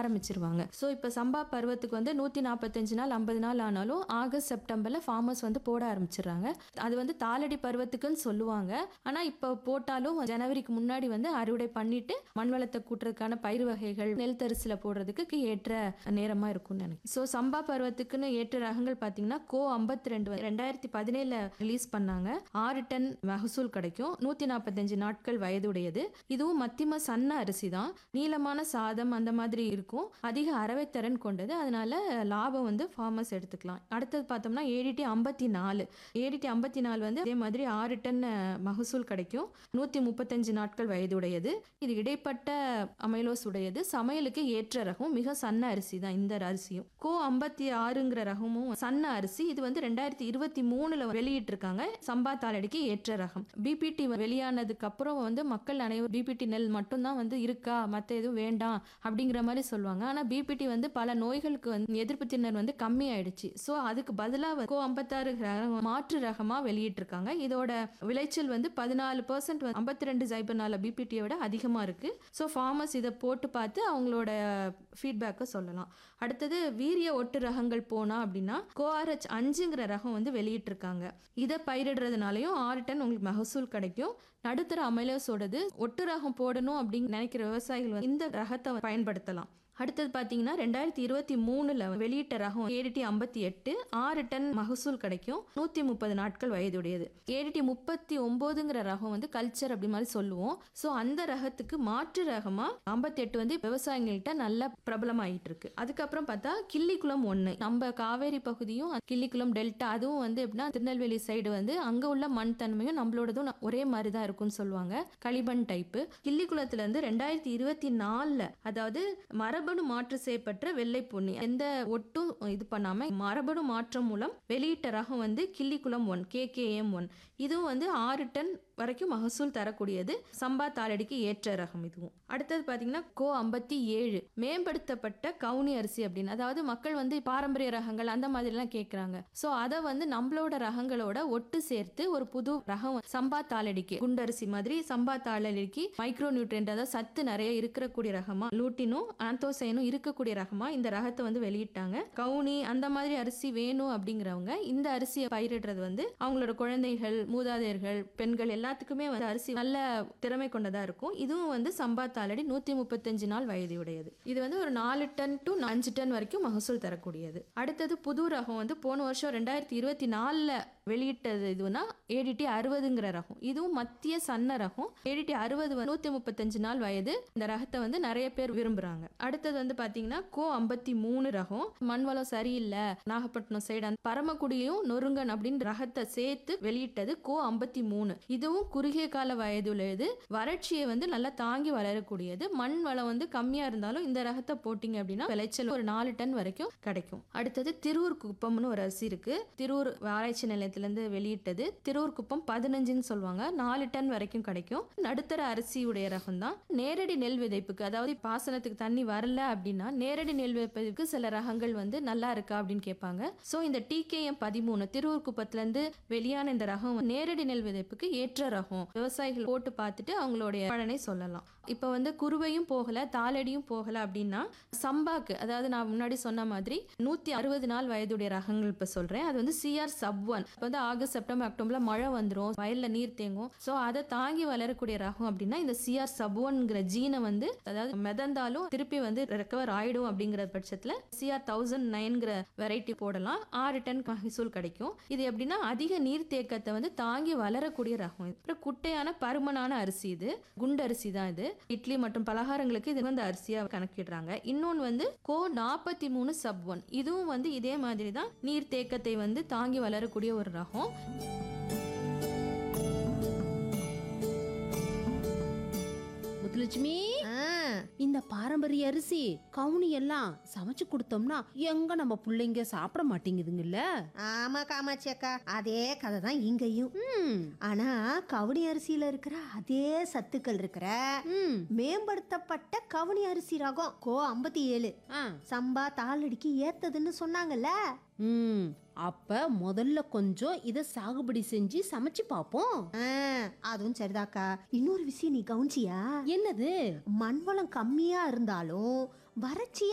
ஆரம்பிச்சிருவாங்க ஸோ இப்போ சம்பா பருவத்துக்கு வந்து நூற்றி நாற்பத்தஞ்சு நாள் ஐம்பது நாள் ஆனாலும் ஆகஸ்ட் செப்டம்பரில் ஃபார்மர்ஸ் வந்து போட ஆரம்பிச்சிடுறாங்க அது வந்து தாளடி பருவத்துக்குன்னு சொல்லுவாங்க ஆனால் இப்போ போட்டாலும் ஜனவரிக்கு முன்னாடி வந்து அறுவடை பண்ணிட்டு மண் வளத்தை கூட்டுறதுக்கான பயிர் வகைகள் நெல் தரிசில் போடுறதுக்கு ஏற்ற நேரமாக இருக்கும்னு நினைக்கிறேன் ஸோ சம்பா பருவத்துக்குன்னு ஏற்ற ரகங்கள் பார்த்தீங்கன்னா கோ ஐம்பத்தி ரெண்டு ரெண்டாயிரத்தி பதினேழில் ரிலீஸ் பண்ணாங்க ஆறு டன் மகசூல் கிடைக்கும் நூற்றி நாற்பத்தஞ்சு நாட்கள் வயதுடையது இதுவும் மத்தியம சன்ன அரிசி தான் நீளமான சாதம் அந்த மாதிரி இருக்கும் அதிக அரவைத்திறன் கொண்டது அதனால லாபம் வந்து ஃபார்மர்ஸ் எடுத்துக்கலாம் அடுத்தது பார்த்தோம்னா ஏடிடி ஐம்பத்தி நாலு ஏடிடி ஐம்பத்தி நாலு வந்து அதே மாதிரி ஆறு டன் அஹ், மகசூல் கிடைக்கும் நூற்றி முப்பத்தஞ்சு நாட்கள் வயதுடையது இது இடைப்பட்ட அமைலோஸ் உடையது சமையலுக்கு ஏற்ற ரகம் மிக சன்ன அரிசி தான் இந்த அரிசியும் கோ ஐம்பத்தி ஆறுங்கிற ரகமும் சன்ன அரிசி இது வந்து ரெண்டாயிரத்தி இருபத்தி மூணுல வெளியிட்டிருக்காங்க சம்பா தாளடிக்கு ஏற்ற ரகம் பிபிடி வெளியானதுக்கு அப்புறம் வந்து மக்கள் அனைவரும் பிபிடி நெல் மட்டும்தான் வந்து இருக்கா மற்ற எதுவும் வேண்டாம் அப்படிங்கிற மாதிரி சொல்லுவாங்க ஆனா பிபிடி வந்து பல நோய்களுக்கு வந்து எதிர்ப்பு திறன் வந்து கம்மி ஆயிடுச்சு ஸோ அதுக்கு பதிலாக கோ ஐம்பத்தாறு ரகம் மாற்று ரகமா வெளியிட்டிருக்காங்க இதோட விளைச்சல் வந்து பதினாலு பர்சன்ட் ஐம்பத்தி ரெண்டு ஜைபர்னால பிபிடியை விட அதிகமா இருக்கு ஸோ ஃபார்மர்ஸ் இதை போட்டு பார்த்து அவங்களோட ஃபீட்பேக்கை சொல்லலாம் அடுத்தது வீரிய ஒட்டு ரகங்கள் போனா அப்படின்னா கோஆர்ஹெச் அஞ்சுங்கிற ரகம் வந்து வெளியிட்டிருக்காங்க இதை பயிரிடுறதுனாலையும் ஆறு டன் உங்களுக்கு மகசூல் கிடைக்கும் நடுத்தர அமைலோஸோடது ஒட்டு ரகம் போடணும் அப்படின்னு நினைக்கிற விவசாயிகள் வந்து இந்த ரகத்தை பயன்படுத்தலாம் அடுத்தது பார்த்தீங்கன்னா ரெண்டாயிரத்தி இருபத்தி மூணுல வெளியிட்ட ரகம் ஏடிடி ஐம்பத்தி எட்டு ஆறு டன் மகசூல் கிடைக்கும் நூற்றி முப்பது நாட்கள் வயதுடையது ஏடிடி முப்பத்தி ஒம்போதுங்கிற ரகம் வந்து கல்ச்சர் அப்படி மாதிரி சொல்லுவோம் ஸோ அந்த ரகத்துக்கு மாற்று ரகமா ஐம்பத்தி எட்டு வந்து விவசாயிகள்கிட்ட நல்ல பிரபலமாயிட்டு இருக்கு அதுக்கப்புறம் பார்த்தா கிள்ளிக்குளம் ஒன்று நம்ம காவேரி பகுதியும் கிள்ளிக்குளம் டெல்டா அதுவும் வந்து எப்படின்னா திருநெல்வேலி சைடு வந்து அங்கே உள்ள மண் தன்மையும் நம்மளோடதும் ஒரே மாதிரி தான் இருக்கும்னு சொல்லுவாங்க களிமண் டைப்பு கிள்ளிக்குளத்துல இருந்து ரெண்டாயிரத்தி இருபத்தி நாலில் அதாவது மரபணு மாற்று செய்யப்பட்ட வெள்ளை பொன்னி எந்த ஒட்டும் இது பண்ணாம மரபணு மாற்றம் மூலம் வெளியிட்ட ரகம் வந்து கிள்ளிக்குளம் ஒன் கேகேஎம் ஒன் இதுவும் வந்து ஆறு டன் வரைக்கும் மகசூல் தரக்கூடியது சம்பா தாளடிக்கு ஏற்ற ரகம் இதுவும் அடுத்தது பார்த்தீங்கன்னா கோ ஐம்பத்தி ஏழு மேம்படுத்தப்பட்ட கவுனி அரிசி அப்படின்னு அதாவது மக்கள் வந்து பாரம்பரிய ரகங்கள் அந்த மாதிரிலாம் கேட்குறாங்க ஸோ அதை வந்து நம்மளோட ரகங்களோட ஒட்டு சேர்த்து ஒரு புது ரகம் சம்பா தாளடிக்கு குண்டரிசி மாதிரி சம்பா தாளடிக்கு மைக்ரோ நியூட்ரியன்ட் அதாவது சத்து நிறைய இருக்கக்கூடிய ரகமா லூட்டினும் ஆந்தோசைனும் இருக்கக்கூடிய ரகமா இந்த ரகத்தை வந்து வெளியிட்டாங்க கவுனி அந்த மாதிரி அரிசி வேணும் அப்படிங்கிறவங்க இந்த அரிசியை பயிரிடுறது வந்து அவங்களோட குழந்தைகள் மூதாதையர்கள் பெண்கள் எல்லாத்துக்குமே வந்து அரிசி நல்ல திறமை கொண்டதா இருக்கும் இதுவும் வந்து சம்பா தாளடி நூத்தி முப்பத்தஞ்சு நாள் வயதுடையது இது வந்து ஒரு நாலு டன் டு அஞ்சு டன் வரைக்கும் மகசூல் தரக்கூடியது அடுத்தது புது ரகம் வந்து போன வருஷம் ரெண்டாயிரத்தி இருபத்தி நாலுல வெளியிட்டது இதுனா ஏடிடி அறுபதுங்கிற ரகம் இதுவும் மத்திய சன்ன ரகம் ஏடிடி அறுபது நூத்தி முப்பத்தஞ்சு நாள் வயது இந்த ரகத்தை வந்து நிறைய பேர் விரும்புறாங்க அடுத்தது வந்து பாத்தீங்கன்னா கோ ஐம்பத்தி மூணு ரகம் மண் வளம் சரியில்லை நாகப்பட்டினம் சைடு அந்த பரமக்குடியும் நொறுங்கன் அப்படின்னு ரகத்தை சேர்த்து வெளியிட்டது கோ ஐம்பத்தி மூணு இதுவும் குறுகிய கால வயதுள்ளது வறட்சியை வந்து நல்லா தாங்கி வளரக்கூடியது மண் வளம் வந்து கம்மியா இருந்தாலும் இந்த ரகத்தை போட்டீங்க அப்படின்னா விளைச்சல் ஒரு நாலு டன் வரைக்கும் கிடைக்கும் அடுத்தது திருவூர் குப்பம்னு ஒரு அரிசி இருக்கு திருவூர் ஆராய்ச்சி நிலையத்திலிருந்து வெளியிட்டது திருவூர் குப்பம் பதினஞ்சுன்னு சொல்லுவாங்க நாலு டன் வரைக்கும் கிடைக்கும் நடுத்தர அரிசியுடைய ரகம் தான் நேரடி நெல் விதைப்புக்கு அதாவது பாசனத்துக்கு தண்ணி வரல அப்படின்னா நேரடி நெல் விதைப்புக்கு சில ரகங்கள் வந்து நல்லா இருக்கா அப்படின்னு கேட்பாங்க ஸோ இந்த டிகேஎம் பதிமூணு திருவூர் குப்பத்துல இருந்து வெளியான இந்த ரகம் நேரடி நெல் விதைப்புக்கு ஏற்ற ரகம் விவசாயிகள் போட்டு பார்த்துட்டு அவங்களுடைய பலனை சொல்லலாம் இப்போ வந்து குருவையும் போகல தாளடியும் போகல அப்படின்னா சம்பாக்கு அதாவது நான் முன்னாடி சொன்ன மாதிரி நூத்தி அறுபது நாள் வயதுடைய ரகங்கள் இப்ப சொல்றேன் அது வந்து சிஆர் சப் ஒன் இப்போ வந்து ஆகஸ்ட் செப்டம்பர் அக்டோபர்ல மழை வந்துரும் வயல்ல நீர் தேங்கும் ஸோ அதை தாங்கி வளரக்கூடிய ரகம் அப்படின்னா இந்த சிஆர் சப் ஒன்ங்கிற ஜீனை வந்து அதாவது மிதந்தாலும் திருப்பி வந்து ரெக்கவர் ஆயிடும் அப்படிங்கிற பட்சத்துல சிஆர் தௌசண்ட் நைன்கிற வெரைட்டி போடலாம் ஆறு டன் மகசூல் கிடைக்கும் இது எப்படின்னா அதிக நீர் தேக்கத்தை வந்து தாங்கி வளரக்கூடிய ரகம் இது அப்புறம் குட்டையான பருமனான அரிசி இது குண்டு அரிசி தான் இது இட்லி மற்றும் பலகாரங்களுக்கு இது வந்து அரிசியா கணக்கிடுறாங்க இன்னொன்று வந்து கோ நாற்பத்தி மூணு சப் ஒன் இதுவும் வந்து இதே மாதிரி தான் நீர் தேக்கத்தை வந்து தாங்கி வளரக்கூடிய ஒரு ரகம் முத்துலட்சுமி ஆ, இந்த பாரம்பரிய அரிசி கவுனி எல்லாம் சமைச்சு கொடுத்தோம்னா எங்க நம்ம பிள்ளைங்க சாப்பிட மாட்டேங்குதுங்கல்ல ஆமா காமாட்சி அக்கா அதே கதை தான் இங்கேயும் ம், ஆனா கவுனி அரிசியில இருக்கிற அதே சத்துக்கள் இருக்கிற ம், மேம்படுத்தப்பட்ட கவுனி அரிசி ரகம் கோ ஐம்பத்தி ஏழு ஆ, சம்பா தாளடிக்கு ஏத்ததுன்னு சொன்னாங்கல்ல ம். அப்ப முதல்ல கொஞ்சம் இத சாகுபடி செஞ்சு சமைச்சு பாப்போம் ஆ, அதுவும் சரிதாக்கா இன்னொரு விஷயம் நீ கவனிச்சியா என்னது மண் வளம் கம்மியா இருந்தாலும் வறட்சி